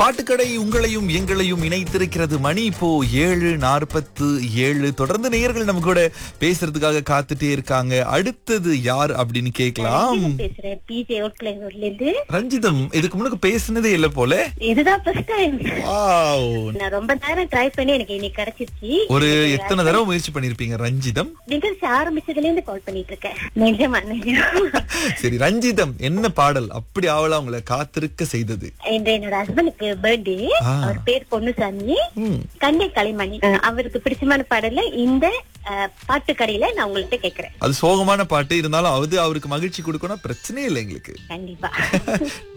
பாட்டுக்கடை உங்களையும் எங்களையும் இணைத்திருக்கிறது மணி இப்போ ஏழு நாற்பத்து ஏழு தொடர்ந்து நேயர்கள் நம்ம கூட பேசுறதுக்காக காத்துட்டே இருக்காங்க அடுத்தது யார் அப்படின்னு கேட்கலாம் பேசுறேன் பிஜே அவுட்லேண்ட்ல இருந்து ரஞ்சிதம் இதுக்கு முன்னுக்கு பேசுனதே இல்ல போல இதுதான் ஃபர்ஸ்ட் டைம் வாவ். நான் ரொம்ப நேரம் ட்ரை பண்ணி எனக்கு இன்னைக்கு கிடைச்சிருச்சு ஒரு எத்தனை தடவை முயற்சி பண்ணிருப்பீங்க ரஞ்சிதம் நிகழ்ச்சி ஆரம்பிச்சதுல இருந்து கால் பண்ணிட்டு இருக்கேன் நிஜமா நிஜமா சரி ரஞ்சிதம் என்ன பாடல் அப்படி ஆவலா உங்களை காத்திருக்க செய்தது இன்று என்னோட ஹஸ்பண்டுக்கு பர்த்டே ஆ. அவர் பேர் பொன்னுசாமி ம். கண்ணை களிமணி அஹ், அவருக்கு பிடிச்சமான பாடல்ல இந்த அஹ், பாட்டு கடையில நான் உங்கள்ட்ட கேக்குறேன் அது சோகமான பாட்டு இருந்தாலும் அது அவருக்கு மகிழ்ச்சி கொடுக்கணும் பிரச்சனையே இல்லை எங்களுக்கு கண்டிப்பா